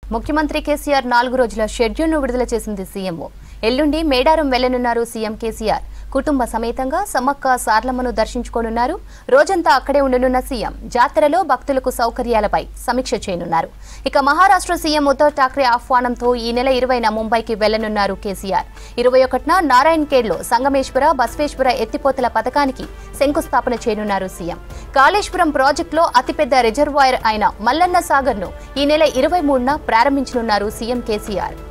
ముఖ్యమంత్రి కేసీఆర్ నాలుగు రోజుల షెడ్యూల్ను విడుదల చేసింది సీఎంఓ ఎల్లుండి మేడారం వెళ్లనున్నారు సీఎం కేసీఆర్ కుటుంబ సమేతంగా సమ్మక్క సార్లమ్మను దర్శించుకోనున్నారు రోజంతా అక్కడే ఉండనున్న సీఎం జాతరలో భక్తులకు సౌకర్యాలపై సమీక్ష చేయనున్నారు ఇక మహారాష్ట్ర సీఎం ఉద్దవ్ ఠాక్రే ఆహ్వానంతో ఈ నెల ఇరవైన ముంబైకి వెళ్లనున్నారు కేసీఆర్ ఇరవై ఒకటిన నారాయణ్ ఖేడ్లో సంగమేశ్వర బసవేశ్వర ఎత్తిపోతల పథకానికి శంకుస్థాపన చేయనున్నారు సీఎం కాళేశ్వరం ప్రాజెక్టులో అతిపెద్ద రిజర్వాయర్ అయిన మల్లన్న సాగర్ను ఈ నెల ఇరవై మూడున ప్రారంభించనున్నారు సీఎం కేసీఆర్